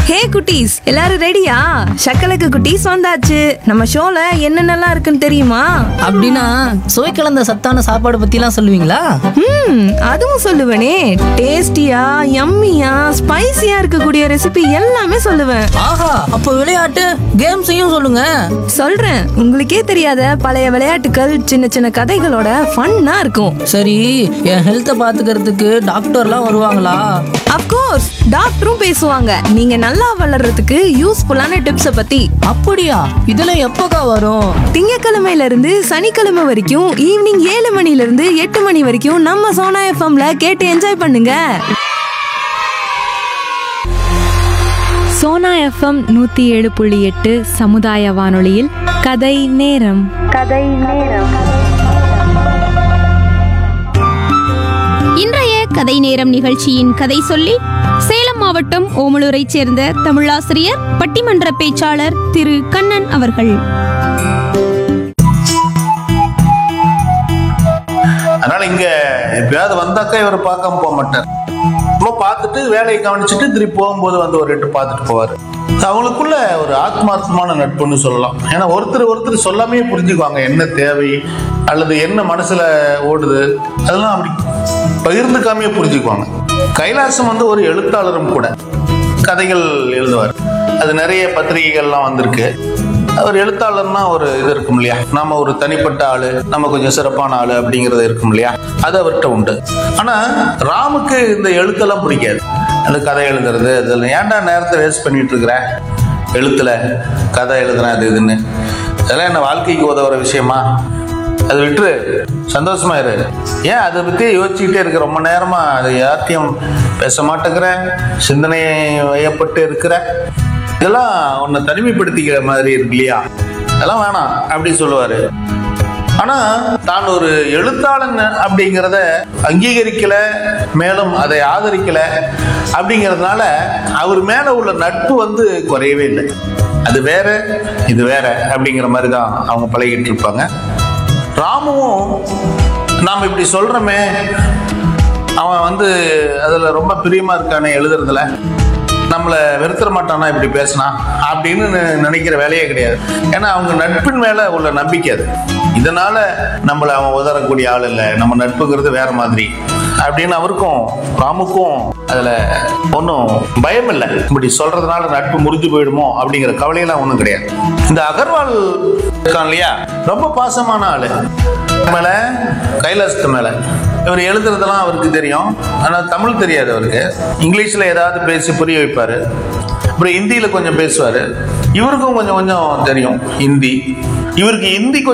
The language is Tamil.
ஹே குட்டீஸ் எல்லாரும் ரெடியா சக்கலக்கு குட்டீஸ் வந்தாச்சு நம்ம ஷோல என்னென்னலாம் இருக்குன்னு தெரியுமா அப்படின்னா சுவை கலந்த சத்தான சாப்பாடு பத்திலாம் சொல்லுவீங்களா ம் அதுவும் சொல்லுவேனே டேஸ்டியா யம்மியா ஸ்பைசியா இருக்கக்கூடிய ரெசிபி எல்லாமே சொல்லுவேன் ஆஹா அப்போ விளையாட்டு கேம்ஸையும் சொல்லுங்க சொல்றேன் உங்களுக்கே தெரியாத பழைய விளையாட்டுகள் சின்ன சின்ன கதைகளோட ஃபன்னா இருக்கும் சரி என் ஹெல்த்தை பாத்துக்கிறதுக்கு டாக்டர்லாம் வருவாங்களா அப்கோர்ஸ் டாக்டரும் பேசுவாங்க நீங்க நல்லா வளர்றதுக்கு யூஸ்ஃபுல்லான டிப்ஸை பத்தி அப்படியா இதெல்லாம் எப்போக்கா வரும் திங்கக்கிழமையில இருந்து சனிக்கிழமை வரைக்கும் ஈவினிங் ஏழு மணில இருந்து எட்டு மணி வரைக்கும் நம்ம சோனா எஃப்எம்ல கேட்டு என்ஜாய் பண்ணுங்க சோனா எஃப்எம் நூத்தி ஏழு புள்ளி எட்டு சமுதாய வானொலியில் கதை நேரம் இன்றைய கதை நேரம் நிகழ்ச்சியின் கதை சொல்லி சேலம் மாவட்டம் ஓமலூரைச் சேர்ந்த தமிழாசிரியர் பட்டிமன்ற பேச்சாளர் திரு கண்ணன் அவர்கள் அதனால இங்க எப்பயாவது வந்தாக்கா இவர் பார்க்காம போக மாட்டார் சும்மா பார்த்துட்டு வேலையை கவனிச்சுட்டு திருப்பி போகும்போது வந்து ஒரு எட்டு பார்த்துட்டு போவார் அவங்களுக்குள்ள ஒரு ஆத்மார்த்தமான நட்புன்னு சொல்லலாம் ஏன்னா ஒருத்தர் ஒருத்தர் சொல்லாமே புரிஞ்சுக்குவாங்க என்ன தேவை அல்லது என்ன மனசுல ஓடுது அதெல்லாம் அப்படி பகிர்ந்துக்காமே புரிஞ்சுக்குவாங்க கைலாசம் வந்து ஒரு எழுத்தாளரும் கூட கதைகள் எழுதுவார் அது நிறைய பத்திரிகைகள்லாம் வந்திருக்கு அவர் எழுத்தாளர்னா ஒரு இது இருக்கும் இல்லையா நம்ம ஒரு தனிப்பட்ட ஆளு நம்ம கொஞ்சம் சிறப்பான ஆளு அப்படிங்கிறது இருக்கும் இல்லையா அது அவர்கிட்ட உண்டு ஆனா ராமுக்கு இந்த எழுத்தெல்லாம் பிடிக்காது அந்த கதை எழுதுறது அதெல்லாம் ஏன்டா நேரத்தை வேஸ்ட் பண்ணிட்டு இருக்கிற எழுத்துல கதை எழுதுறேன் அது இதுன்னு அதெல்லாம் என்ன வாழ்க்கைக்கு உதவுற விஷயமா அது விட்டுரு சந்தோஷமா இரு ஏன் அதை பத்தி யோசிச்சுக்கிட்டே இருக்க ரொம்ப நேரமா அது யார்த்தையும் பேச மாட்டேங்கிற சிந்தனை வயப்பட்டு இருக்கிற இதெல்லாம் உன்னை தனிமைப்படுத்திக்கிற மாதிரி இருக்கு இல்லையா அதெல்லாம் வேணாம் அப்படி சொல்லுவாரு ஆனா தான் ஒரு எழுத்தாளன் அப்படிங்கிறத அங்கீகரிக்கல மேலும் அதை ஆதரிக்கல அப்படிங்கிறதுனால அவர் மேல உள்ள நட்பு வந்து குறையவே இல்லை அது வேற இது வேற அப்படிங்கிற மாதிரி தான் அவங்க பழகிட்டு இருப்பாங்க ராமுவும் நாம் இப்படி சொல்றோமே அவன் வந்து அதுல ரொம்ப பிரியமா இருக்கானே எழுதுறதுல நம்மளை வெறுத்துற மாட்டானா இப்படி பேசினா அப்படின்னு நி- நினைக்கிற வேலையே கிடையாது ஏன்னா அவங்க நட்பின் மேல உள்ள நம்பிக்கை அது இதனால நம்மளை அவன் உதறக்கூடிய ஆள் இல்லை நம்ம நட்புங்கிறது வேற மாதிரி அப்படின்னு அவருக்கும் ராமுக்கும் அதுல ஒன்றும் பயம் இல்லை இப்படி சொல்றதுனால நட்பு முறிஞ்சு போயிடுமோ அப்படிங்கிற கவலையெல்லாம் ஒன்றும் கிடையாது இந்த அகர்வால் இருக்கான் இல்லையா ரொம்ப பாசமான ஆளு மேல கைலாசத்து மேல இவர் எழுதுறதெல்லாம் அவருக்கு தெரியும் ஆனா தமிழ் தெரியாது அவருக்கு இங்கிலீஷ்ல ஏதாவது பேசி புரிய வைப்பாரு அப்புறம் ஹிந்தியில கொஞ்சம் பேசுவாரு இவருக்கும் கொஞ்சம் கொஞ்சம் தெரியும் ஹிந்தி இவருக்கு ஹிந்தி கொஞ்சம்